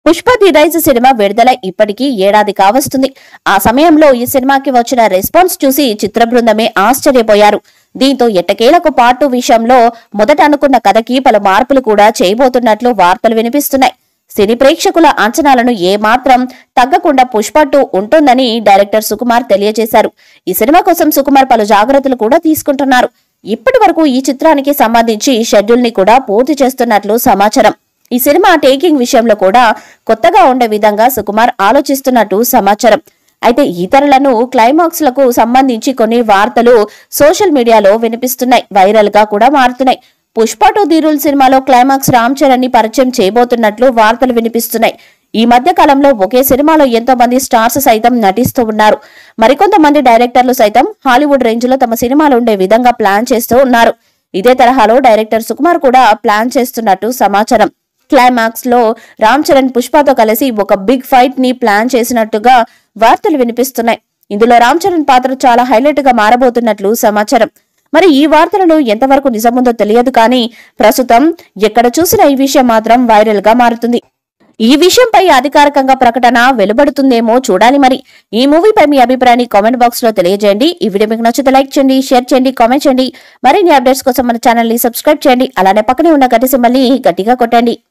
Pushpa the rise cinema విడుదల ఇప్పటికీ ఏడాది కావస్తుంది ఆ సమయంలో ఈ సినిమాకి వచ్చిన రెస్పాన్స్ చూసి చిత్ర బృందమే ఆశ్చర్యపోయారు దీంతో ఎట్టకేలకు పార్ట్ టూ విషయంలో మొదట అనుకున్న కథకి పలు మార్పులు కూడా చేయబోతున్నట్లు వార్తలు వినిపిస్తున్నాయి సినీ ప్రేక్షకుల అంచనాలను ఏమాత్రం తగ్గకుండా పుష్ప టూ ఉంటుందని డైరెక్టర్ సుకుమార్ తెలియజేశారు ఈ సినిమా కోసం సుకుమార్ పలు జాగ్రత్తలు కూడా తీసుకుంటున్నారు ఇప్పటి వరకు ఈ చిత్రానికి సంబంధించి షెడ్యూల్ ని కూడా పూర్తి చేస్తున్నట్లు సమాచారం ఈ సినిమా టేకింగ్ విషయంలో కూడా కొత్తగా ఉండే విధంగా సుకుమార్ ఆలోచిస్తున్నట్టు సమాచారం అయితే ఇతరులను క్లైమాక్స్ లకు సంబంధించి కొన్ని వార్తలు సోషల్ మీడియాలో వినిపిస్తున్నాయి వైరల్ గా కూడా మారుతున్నాయి పుష్ప టూ ధీరుల్ సినిమాలో క్లైమాక్స్ రామ్ చరణ్ ని పరిచయం చేయబోతున్నట్లు వార్తలు వినిపిస్తున్నాయి ఈ మధ్య కాలంలో ఒకే సినిమాలో ఎంతో మంది స్టార్స్ సైతం నటిస్తూ ఉన్నారు మరికొంతమంది డైరెక్టర్లు సైతం హాలీవుడ్ రేంజ్ లో తమ సినిమాలు ఉండే విధంగా ప్లాన్ చేస్తూ uన్నారు ఇదే తరహాలో డైరెక్టర్ సుకుమార్ కూడా ప్లాన్ చేస్తున్నట్టు సమాచారం క్లైమాక్స్ లో రామ్ చరణ్ పుష్పతో కలిసి ఒక బిగ్ ఫైట్ ని ప్లాన్ చేసినట్టుగా వార్తలు వినిపిస్తున్నాయి ఇందులో రామ్ చరణ్ పాత్ర చాలా హైలైట్ గా మారబోతున్నట్లు సమాచారం మరి ఈ వార్తలలో ఎంతవరకు నిజముందో తెలియదు కానీ ప్రస్తుతం ఎక్కడ చూసినా ఈ విషయం మాత్రం వైరల్ గా మారుతుంది ఈ విషయంపై అధికారికంగా ప్రకటన వెలువడుతుందేమో చూడాలి మరి ఈ మూవీపై మీ అభిప్రాయాన్ని కామెంట్ బాక్స్ లో తెలియజేయండి ఈ వీడియో మీకు నచ్చితే లైక్ చేయండి షేర్ చేయండి కామెంట్ చేయండి మరిన్ని అప్డేట్స్ కోసం మన ఛానల్ ని సబ్స్క్రైబ్ చేయండి అలానే పక్కనే ఉన్న గట్టి సింబల్ ని గట్టిగా కొట్టండి